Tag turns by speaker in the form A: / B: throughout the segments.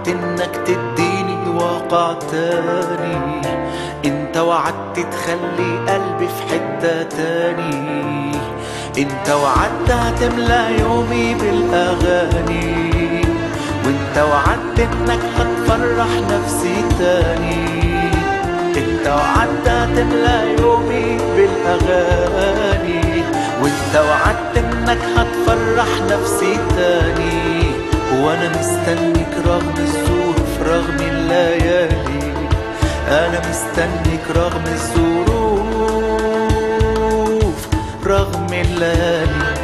A: وعدت انك تديني واقع تاني انت وعدت تخلي قلبي في حتة تاني انت وعدت هتملى يومي بالاغاني وانت وعدت انك هتفرح نفسي تاني انت وعدت هتملى يومي بالاغاني وانت وعدت انك هتفرح نفسي تاني وانا مستنيك رغم الظروف رغم الليالي انا مستنيك رغم الظروف رغم الليالي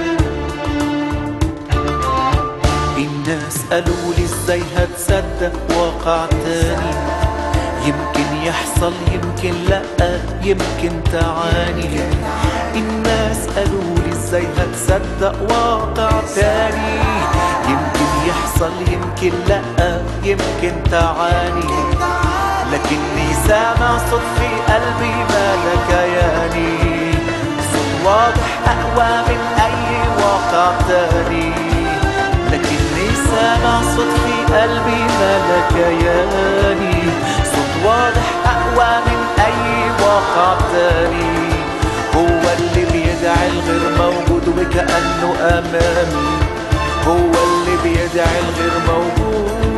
A: الناس قالوا لي ازاي هتصدق واقع تاني يمكن يحصل يمكن لا يمكن تعاني الناس قالوا لي ازاي هتصدق واقع تاني يمكن يحصل يمكن لا يمكن تعاني لكني سامع صوت في قلبي مالك ياني صوت واضح اقوى من اي واقع تاني لكني سامع صوت في قلبي مالك ياني صوت واضح اقوى من اي واقع تاني هو اللي بيدعي الغير موجود وكأنه امامي هو اللي بيدعي الغير موجود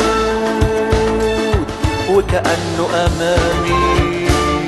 A: وكأنه امامي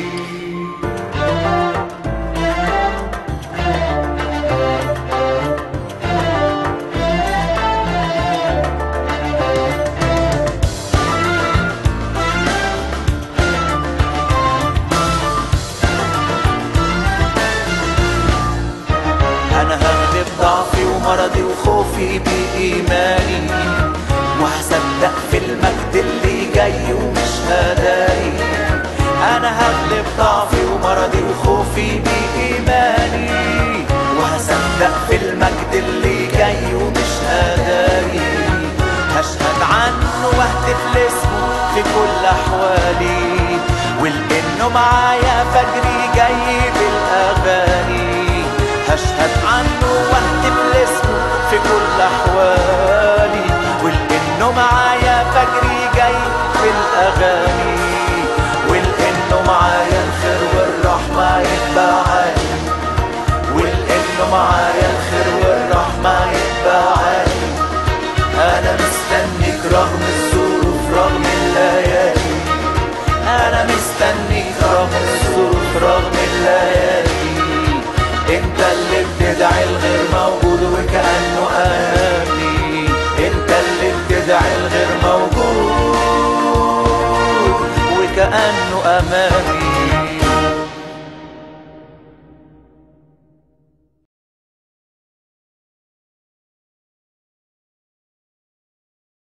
A: انا هغلب ضعفي ومرضي وخوفي بإيماني وهصدق في المجد اللي جاي ومش هداري انا هغلب ضعفي ومرضي وخوفي بإيماني وهصدق في المجد اللي جاي ومش هداري هشهد عنه واهتف لاسمه في كل احوالي ولانه معايا فجري جاي بالاغاني هشهد عنه واهتف لاسمه في كل احوالي ولانه معايا فجري جاي بالاغاني ولانه معايا الخير والرحمه يتبعاني ولانه معايا الخير والرحمه يتبعاني انا مستنيك رغم الظروف رغم الليالي انا مستنيك رغم الظروف رغم الليالي انت اللي بتدعي الغير موجود وكأنه امامي انت اللي بتدعي الغير موجود وكأنه امامي